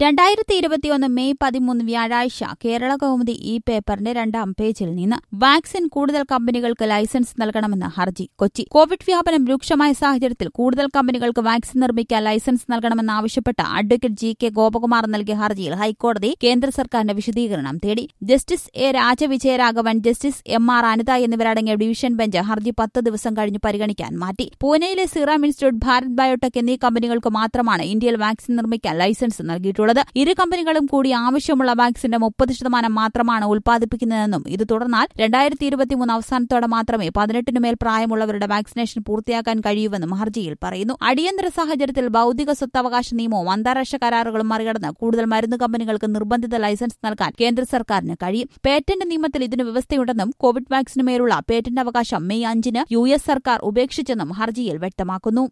രണ്ടായിരത്തി ഇരുപത്തിയൊന്ന് മെയ് പതിമൂന്ന് വ്യാഴാഴ്ച കേരള കൗമുദി ഈ പേപ്പറിന്റെ രണ്ടാം പേജിൽ നിന്ന് വാക്സിൻ കൂടുതൽ കമ്പനികൾക്ക് ലൈസൻസ് നൽകണമെന്ന ഹർജി കൊച്ചി കോവിഡ് വ്യാപനം രൂക്ഷമായ സാഹചര്യത്തിൽ കൂടുതൽ കമ്പനികൾക്ക് വാക്സിൻ നിർമ്മിക്കാൻ ലൈസൻസ് നൽകണമെന്നാവശ്യപ്പെട്ട് അഡ്വക്കേറ്റ് ജി കെ ഗോപകുമാർ നൽകിയ ഹർജിയിൽ ഹൈക്കോടതി കേന്ദ്ര സർക്കാരിന്റെ വിശദീകരണം തേടി justice A Rajavijayaraghavan justice M R Anitha എന്നിവരടങ്ങിയ ഡിവിഷൻ ബെഞ്ച് ഹർജി പത്ത് ദിവസം കഴിഞ്ഞ് പരിഗണിക്കാൻ മാറ്റി പൂനെയിലെ സിറാം ഇൻസ്റ്റിറ്റ്യൂട്ട് ഭാരത് ബയോടെക് എന്നീ കമ്പനികൾക്ക് മാത്രമാണ് ഇന്ത്യയിൽ വാക്സിൻ നിർമ്മിക്കാൻ ലൈസൻസ് നൽകിയിട്ടുള്ളത് ഇരു കമ്പനികളും കൂടി ആവശ്യമുള്ള വാക്സിന്റെ മുപ്പത് ശതമാനം മാത്രമാണ് ഉൽപ്പാദിപ്പിക്കുന്നതെന്നും ഇത് തുടർന്നാൽ രണ്ടായിരത്തി ഇരുപത്തിമൂന്ന് അവസാനത്തോടെ മാത്രമേ പതിനെട്ടിനു മേൽ പ്രായമുള്ളവരുടെ വാക്സിനേഷൻ പൂർത്തിയാക്കാൻ കഴിയൂവെന്നും ഹർജിയിൽ പറയുന്നു അടിയന്തര സാഹചര്യത്തിൽ ഭൌതിക സ്വത്തവകാശ നിയമവും അന്താരാഷ്ട്ര കരാറുകളും മറികടന്ന് കൂടുതൽ മരുന്ന് കമ്പനികൾക്ക് നിർബന്ധിത ലൈസൻസ് നൽകാൻ കേന്ദ്ര സർക്കാരിന് കഴിയും പേറ്റന്റ് നിയമത്തിൽ ഇതിന് വ്യവസ്ഥയുണ്ടെന്നും കോവിഡ് വാക്സിനുമേലുള്ള പേറ്റന്റ് അവകാശം മെയ് അഞ്ചിന് യു എസ് സർക്കാർ ഉപേക്ഷിച്ചെന്നും ഹർജിയിൽ വ്യക്തമാക്കുന്നു